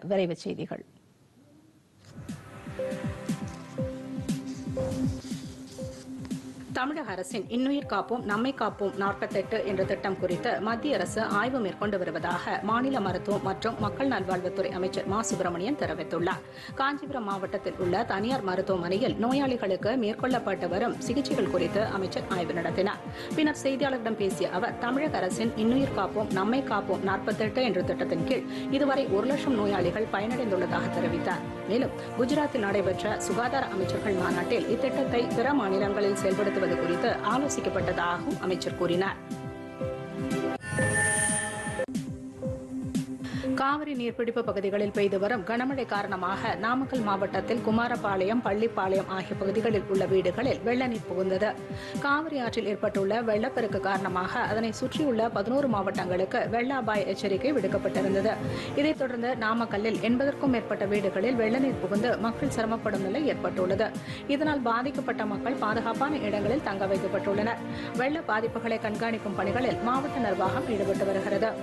விரைவுச் செய்திகள் தமிழக அரசின் இன்னுயிர் காப்போம் நம்மை காப்போம் நாற்பத்தெட்டு என்ற திட்டம் குறித்து மத்திய அரசு ஆய்வு மேற்கொண்டு வருவதாக மாநில மருத்துவம் மற்றும் மக்கள் நல்வாழ்வுத்துறை அமைச்சர் மா சுப்பிரமணியன் தெரிவித்துள்ளார் காஞ்சிபுரம் மாவட்டத்தில் உள்ள தனியார் மருத்துவமனையில் நோயாளிகளுக்கு மேற்கொள்ளப்பட்டு வரும் சிகிச்சைகள் குறித்து அமைச்சர் ஆய்வு நடத்தினார் பின்னர் செய்தியாளர்களிடம் பேசிய அவர் தமிழக அரசின் இன்னுயிர் காப்போம் நம்மை காப்போம் நாற்பத்தெட்டு என்ற திட்டத்தின் கீழ் இதுவரை ஒரு லட்சம் நோயாளிகள் பயனடைந்துள்ளதாக தெரிவித்தார் மேலும் குஜராத்தில் நடைபெற்ற சுகாதார அமைச்சர்கள் மாநாட்டில் இத்திட்டத்தை பிற மாநிலங்களில் செயல்படுத்துவது குறித்து ஆலோசிக்கப்பட்டதாகவும் அமைச்சர் கூறினார் காவிரி நீர்பிடிப்பு பகுதிகளில் பெய்து வரும் கனமழை காரணமாக நாமக்கல் மாவட்டத்தில் குமாரபாளையம் பள்ளிப்பாளையம் ஆகிய பகுதிகளில் உள்ள வீடுகளில் வெள்ள நீர் புகுந்தது காவிரி ஆற்றில் ஏற்பட்டுள்ள வெள்ளப்பெருக்கு காரணமாக அதனை சுற்றியுள்ள பதினோரு மாவட்டங்களுக்கு வெள்ள அபாய எச்சரிக்கை விடுக்கப்பட்டிருந்தது இதைத் தொடர்ந்து நாமக்கல்லில் எண்பதற்கும் மேற்பட்ட வீடுகளில் வெள்ள நீர் புகுந்து மக்கள் சிரமப்படும் நிலை ஏற்பட்டுள்ளது இதனால் பாதிக்கப்பட்ட மக்கள் பாதுகாப்பான இடங்களில் தங்க வைக்கப்பட்டுள்ளனர் வெள்ள பாதிப்புகளை கண்காணிக்கும் பணிகளில் மாவட்ட நிர்வாகம் ஈடுபட்டு வருகிறது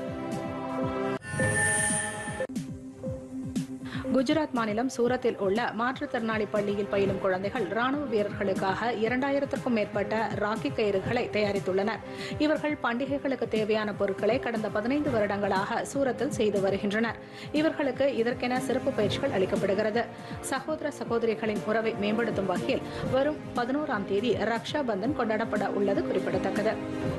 குஜராத் மாநிலம் சூரத்தில் உள்ள மாற்றுத்திறனாளி பள்ளியில் பயிலும் குழந்தைகள் ராணுவ வீரர்களுக்காக இரண்டாயிரத்திற்கும் மேற்பட்ட ராக்கி கயிறுகளை தயாரித்துள்ளனர் இவர்கள் பண்டிகைகளுக்கு தேவையான பொருட்களை கடந்த பதினைந்து வருடங்களாக சூரத்தில் செய்து வருகின்றனர் இவர்களுக்கு இதற்கென சிறப்பு பயிற்சிகள் அளிக்கப்படுகிறது சகோதர சகோதரிகளின் உறவை மேம்படுத்தும் வகையில் வரும் பதினோராம் தேதி ரக்ஷா பந்தன் கொண்டாடப்பட உள்ளது குறிப்பிடத்தக்கது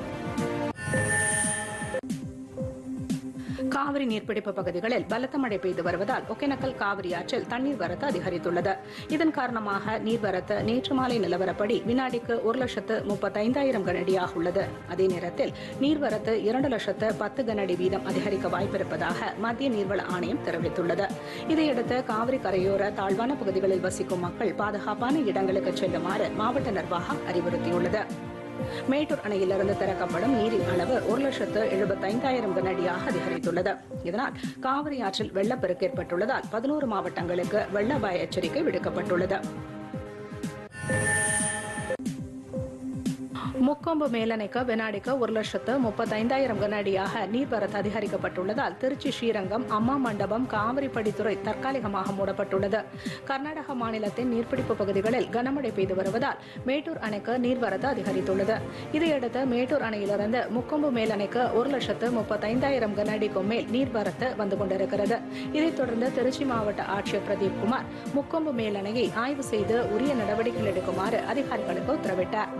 காவிரி நீர்பிடிப்பு பகுதிகளில் பலத்த மழை பெய்து வருவதால் ஒகேனக்கல் காவிரி ஆற்றில் தண்ணீர் வரத்து அதிகரித்துள்ளது இதன் காரணமாக நீர்வரத்து நேற்று மாலை நிலவரப்படி வினாடிக்கு ஒரு லட்சத்து முப்பத்தைந்தாயிரம் கனஅடியாக உள்ளது அதே நேரத்தில் நீர்வரத்து இரண்டு லட்சத்து பத்து கனஅடி வீதம் அதிகரிக்க வாய்ப்பிருப்பதாக மத்திய நீர்வள ஆணையம் தெரிவித்துள்ளது இதையடுத்து காவிரி கரையோர தாழ்வான பகுதிகளில் வசிக்கும் மக்கள் பாதுகாப்பான இடங்களுக்கு செல்லுமாறு மாவட்ட நிர்வாகம் அறிவுறுத்தியுள்ளது மேட்டூர் அணையிலிருந்து திறக்கப்படும் நீரின் அளவு ஒரு லட்சத்து எழுபத்தைந்தாயிரம் கனஅடியாக அதிகரித்துள்ளது இதனால் காவிரி ஆற்றில் வெள்ளப்பெருக்கு ஏற்பட்டுள்ளதால் பதினோரு மாவட்டங்களுக்கு வெள்ள அபாய எச்சரிக்கை விடுக்கப்பட்டுள்ளது முக்கொம்பு மேலணைக்கு வினாடிக்கு ஒரு லட்சத்து முப்பத்தைந்தாயிரம் கனஅடியாக நீர்வரத்து அதிகரிக்கப்பட்டுள்ளதால் திருச்சி ஸ்ரீரங்கம் அம்மா மண்டபம் காவிரிப்படித்துறை தற்காலிகமாக மூடப்பட்டுள்ளது கர்நாடக மாநிலத்தின் நீர்பிடிப்பு பகுதிகளில் கனமழை பெய்து வருவதால் மேட்டூர் அணைக்கு நீர்வரத்து அதிகரித்துள்ளது இதையடுத்து மேட்டூர் அணையிலிருந்து முக்கொம்பு மேலணைக்கு ஒரு லட்சத்து முப்பத்தைந்தாயிரம் கனஅடிக்கும் மேல் நீர்வரத்து வந்து கொண்டிருக்கிறது இதைத் தொடர்ந்து திருச்சி மாவட்ட ஆட்சியர் பிரதீப் குமார் முக்கொம்பு மேலணையை ஆய்வு செய்து உரிய நடவடிக்கைகள் எடுக்குமாறு அதிகாரிகளுக்கு உத்தரவிட்டார்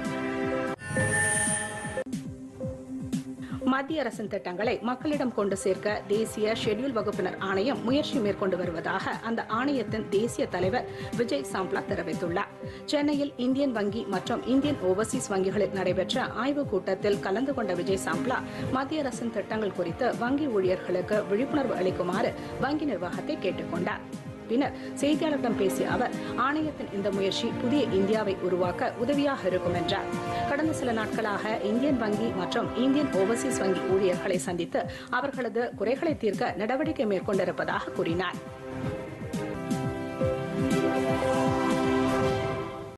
மத்திய அரசின் திட்டங்களை மக்களிடம் கொண்டு சேர்க்க தேசிய ஷெட்யூல் வகுப்பினர் ஆணையம் முயற்சி மேற்கொண்டு வருவதாக அந்த ஆணையத்தின் தேசிய தலைவர் விஜய் சாம்ப்லா தெரிவித்துள்ளார் சென்னையில் இந்தியன் வங்கி மற்றும் இந்தியன் ஓவர்சீஸ் வங்கிகளில் நடைபெற்ற ஆய்வுக் கூட்டத்தில் கலந்து கொண்ட விஜய் சாம்ப்லா மத்திய அரசின் திட்டங்கள் குறித்து வங்கி ஊழியர்களுக்கு விழிப்புணர்வு அளிக்குமாறு வங்கி நிர்வாகத்தை கேட்டுக் கொண்டார் பின்னர் செய்தியாளர்களிடம் பேசிய அவர் ஆணையத்தின் இந்த முயற்சி புதிய இந்தியாவை உருவாக்க உதவியாக இருக்கும் என்றார் கடந்த சில நாட்களாக இந்தியன் வங்கி மற்றும் இந்தியன் ஓவர்சீஸ் வங்கி ஊழியர்களை சந்தித்து அவர்களது குறைகளை தீர்க்க நடவடிக்கை மேற்கொண்டிருப்பதாக கூறினார்